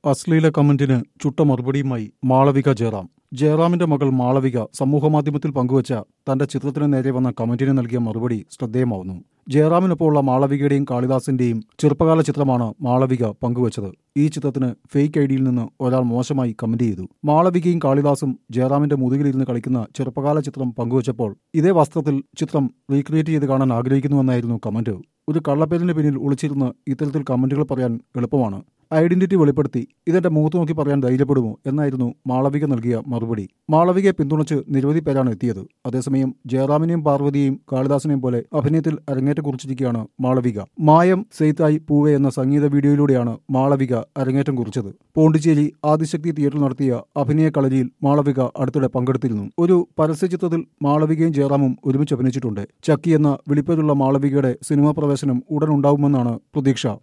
അശ്ലീല കമന്റിന് ചുട്ട മറുപടിയുമായി മാളവിക ജയറാം ജയറാമിന്റെ മകൾ മാളവിക സമൂഹമാധ്യമത്തിൽ പങ്കുവച്ച തന്റെ ചിത്രത്തിന് നേരെ വന്ന കമന്റിന് നൽകിയ മറുപടി ശ്രദ്ധേയമാവുന്നു ജയറാമിനൊപ്പമുള്ള മാളവികയുടെയും കാളിദാസിന്റെയും ചെറുപ്പകാല ചിത്രമാണ് മാളവിക പങ്കുവച്ചത് ഈ ചിത്രത്തിന് ഫേക്ക് ഐഡിയിൽ നിന്ന് ഒരാൾ മോശമായി കമന്റ് ചെയ്തു മാളവികയും കാളിദാസും ജയറാമിന്റെ മുതുകിലിരുന്ന് കളിക്കുന്ന ചെറുപ്പകാല ചിത്രം പങ്കുവച്ചപ്പോൾ ഇതേ വസ്ത്രത്തിൽ ചിത്രം റീക്രിയേറ്റ് ചെയ്ത് കാണാൻ ആഗ്രഹിക്കുന്നുവെന്നായിരുന്നു കമന്റ് ഒരു കള്ളപ്പേരിന് പിന്നിൽ ഒളിച്ചിരുന്ന് ഇത്തരത്തിൽ കമന്റുകൾ പറയാൻ എളുപ്പമാണ് ഐഡന്റിറ്റി വെളിപ്പെടുത്തി ഇതെന്റെ മുഖത്ത് നോക്കി പറയാൻ ധൈര്യപ്പെടുമോ എന്നായിരുന്നു മാളവിക നൽകിയ മറുപടി മാളവികയെ പിന്തുണച്ച് നിരവധി പേരാണ് എത്തിയത് അതേസമയം ജയറാമിനെയും പാർവതിയെയും കാളിദാസിനെയും പോലെ അഭിനയത്തിൽ അരങ്ങേറ്റം കുറിച്ചിരിക്കുകയാണ് മാളവിക മായം സെയ്ത്തായി പൂവെ എന്ന സംഗീത വീഡിയോയിലൂടെയാണ് മാളവിക അരങ്ങേറ്റം കുറിച്ചത് പോണ്ടിച്ചേരി ആദിശക്തി തിയേറ്ററിൽ നടത്തിയ അഭിനയ കളരിയിൽ മാളവിക അടുത്തിടെ പങ്കെടുത്തിരുന്നു ഒരു പരസ്യചിത്രത്തിൽ മാളവികയും ജയറാമും ഒരുമിച്ച് അഭിനയിച്ചിട്ടുണ്ട് ചക്കി എന്ന വിളിപ്പേരുള്ള മാളവികയുടെ സിനിമാ പ്രവേശനം ഉടൻ ഉണ്ടാവുമെന്നാണ് പ്രതീക്ഷ